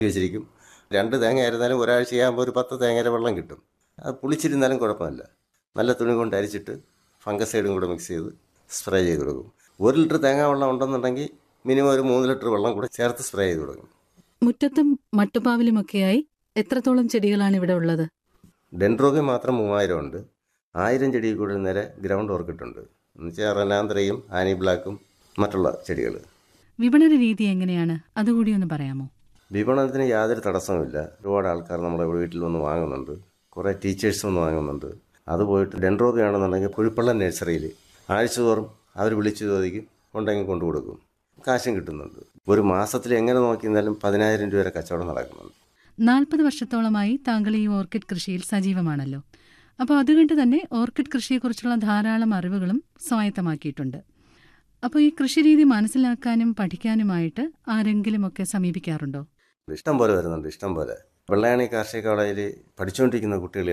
വെച്ചിരിക്കും രണ്ട് തേങ്ങ ആയിരുന്നാലും ഒരാഴ്ചയാകുമ്പോൾ ഒരു പത്ത് തേങ്ങയുടെ വെള്ളം കിട്ടും അത് പുളിച്ചിരുന്നാലും കുഴപ്പമില്ല നല്ല തുണി കൊണ്ട് അരിച്ചിട്ട് ഫംഗസൈഡും കൂടെ മിക്സ് ചെയ്ത് സ്പ്രേ ചെയ്ത് കൊടുക്കും ഒരു ലിറ്റർ തേങ്ങാ വെള്ളം ഉണ്ടെന്നുണ്ടെങ്കിൽ മിനിമം ഒരു മൂന്ന് ലിറ്റർ വെള്ളം കൂടെ ചേർത്ത് സ്പ്രേ ചെയ്ത് കൊടുക്കും മുറ്റത്തും മട്ടുപാവിലുമൊക്കെയായി എത്രത്തോളം ചെടികളാണ് ഇവിടെ ഉള്ളത് ഡെൻഡ്രോഗി മാത്രം മൂവായിരം ഉണ്ട് ആയിരം ചെടി കൂടുതൽ നേരെ ഗ്രൗണ്ട് ഓർക്കിട്ടുണ്ട് എന്നുവെച്ചാൽ റനാന്ത്രയും ആനി ബ്ലാക്കും മറ്റുള്ള ചെടികൾ വിപണന രീതി എങ്ങനെയാണ് അതുകൂടി ഒന്ന് പറയാമോ വിപണനത്തിന് യാതൊരു തടസ്സവുമില്ല ഒരുപാട് ആൾക്കാർ നമ്മുടെ വീട്ടിൽ വന്ന് വാങ്ങുന്നുണ്ട് കുറേ ടീച്ചേഴ്സ് വന്ന് വാങ്ങുന്നുണ്ട് അത് പോയിട്ട് ഡെൻഡ്രോബി ആണെന്നുണ്ടെങ്കിൽ പുഴുപ്പള്ളം നഴ്സറിയിൽ ആഴ്ചതോറും അവർ വിളിച്ചു ചോദിക്കും ഉണ്ടെങ്കിൽ കൊണ്ടു കൊടുക്കും കാശും കിട്ടുന്നുണ്ട് ഒരു മാസത്തിൽ എങ്ങനെ നോക്കിയിരുന്നാലും പതിനായിരം രൂപ വരെ കച്ചവടം നടക്കുന്നുണ്ട് നാൽപ്പത് വർഷത്തോളമായി താങ്കൾ ഈ ഓർക്കിഡ് കൃഷിയിൽ സജീവമാണല്ലോ അപ്പോൾ അതുകൊണ്ട് തന്നെ ഓർക്കിഡ് കൃഷിയെക്കുറിച്ചുള്ള ധാരാളം അറിവുകളും സ്വായത്തമാക്കിയിട്ടുണ്ട് അപ്പോൾ ഈ കൃഷിരീതി മനസ്സിലാക്കാനും പഠിക്കാനുമായിട്ട് ആരെങ്കിലുമൊക്കെ സമീപിക്കാറുണ്ടോ ഇഷ്ടം പോലെ വരുന്നുണ്ട് ഇഷ്ടം പോലെ വെള്ളയാണി കാർഷിക കോളേജിൽ പഠിച്ചുകൊണ്ടിരിക്കുന്ന കുട്ടികൾ